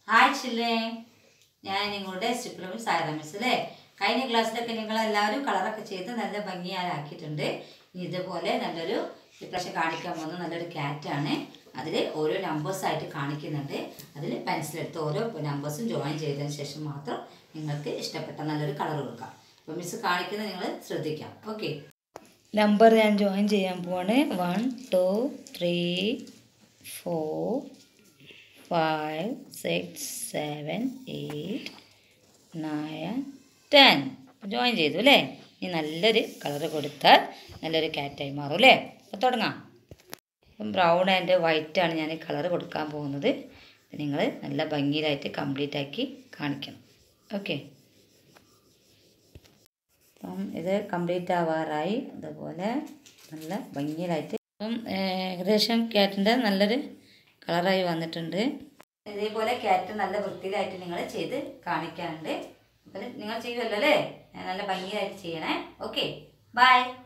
hi ചില്ലേ ഞാൻ നിങ്ങളുടെ സ്റ്റിപ്ലമിൽ സായറ miss അല്ലേ കഴിഞ്ഞ ക്ലാസ്സിലൊക്കെ നിങ്ങൾ എല്ലാവരും കളറൊക്കെ ചെയ്ത് നല്ല ഭംഗിയാലാക്കിയിട്ടുണ്ട് ഇനി ഇതുപോലെ നല്ലൊരു ഇപ്രാവശ്യം കാണിക്കാൻ പോകുന്ന നല്ലൊരു ക്യാറ്റാണ് അതിൽ ഓരോ നമ്പേഴ്സായിട്ട് കാണിക്കുന്നുണ്ട് അതിൽ പെൻസിലെടുത്ത് ഓരോ നമ്പേഴ്സും ജോയിൻ ചെയ്തതിന് ശേഷം മാത്രം നിങ്ങൾക്ക് ഇഷ്ടപ്പെട്ട നല്ലൊരു കളർ കൊടുക്കാം അപ്പോൾ മിസ് കാണിക്കുന്നത് നിങ്ങൾ ശ്രദ്ധിക്കാം ഓക്കെ നമ്പർ ഞാൻ ജോയിൻ ചെയ്യാൻ പോവാണ് one two three four five six seven eight nine ten join ചെയ്തു അല്ലേ ഇനി നല്ലൊരു കളർ കൊടുത്താൽ നല്ലൊരു കാറ്റായി മാറും അല്ലേ അപ്പോൾ തുടങ്ങാം അപ്പം ബ്രൗൺ ആൻഡ് വൈറ്റ് ആണ് ഞാൻ കളർ കൊടുക്കാൻ പോകുന്നത് നിങ്ങൾ നല്ല ഭംഗിയിലായിട്ട് കംപ്ലീറ്റ് ആക്കി കാണിക്കണം ഓക്കെ അപ്പം ഇത് കംപ്ലീറ്റ് ആവാറായി അതുപോലെ നല്ല ഭംഗിയിലായിട്ട് അപ്പം ഏകദേശം ക്യാറ്റിൻ്റെ നല്ലൊരു കളറായി വന്നിട്ടുണ്ട് ഇതേപോലെ ക്യാറ്റ് നല്ല വൃത്തിയിലായിട്ട് നിങ്ങൾ ചെയ്ത് കാണിക്കാനുണ്ട് അപ്പം നിങ്ങൾ ചെയ്യുമല്ലോ അല്ലേ നല്ല ഭംഗിയായിട്ട് ചെയ്യണേ ഓക്കെ ബൈ